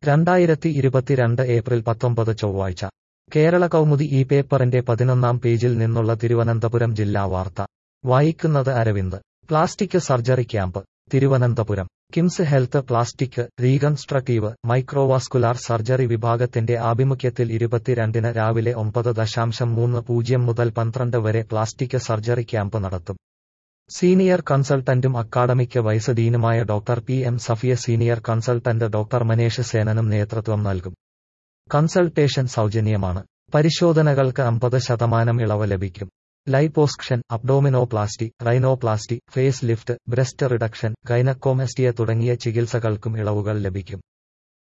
രണ്ടായിരത്തി ഇരുപത്തിരണ്ട് ഏപ്രിൽ പത്തൊമ്പത് ചൊവ്വാഴ്ച കേരള കൗമുദി ഈ പേപ്പറിന്റെ പതിനൊന്നാം പേജിൽ നിന്നുള്ള തിരുവനന്തപുരം ജില്ലാ വാർത്ത വായിക്കുന്നത് Aravind plastic surgery camp Thiruvananthapuram KIMS health plastic reconstructive microvascular surgery വിഭാഗത്തിന്റെ ആഭിമുഖ്യത്തിൽ ഇരുപത്തിരണ്ടിന് രാവിലെ ഒമ്പത് ദശാംശം മൂന്ന് പൂജ്യം മുതൽ പന്ത്രണ്ട് വരെ പ്ലാസ്റ്റിക് സർജറി ക്യാമ്പ് നടത്തും സീനിയർ കൺസൾട്ടന്റും അക്കാഡമിക് വൈസ് ഡീനുമായ doctor P M Safiya senior consultant doctor Manesh സേനനും നേതൃത്വം നൽകും കൺസൾട്ടേഷൻ സൗജന്യമാണ് പരിശോധനകൾക്ക് അമ്പത് ശതമാനം ഇളവ് ലഭിക്കും liposuction abdominoplasty rhinoplasty face lift breast reduction gynaecomastia തുടങ്ങിയ ചികിത്സകൾക്കും ഇളവുകൾ ലഭിക്കും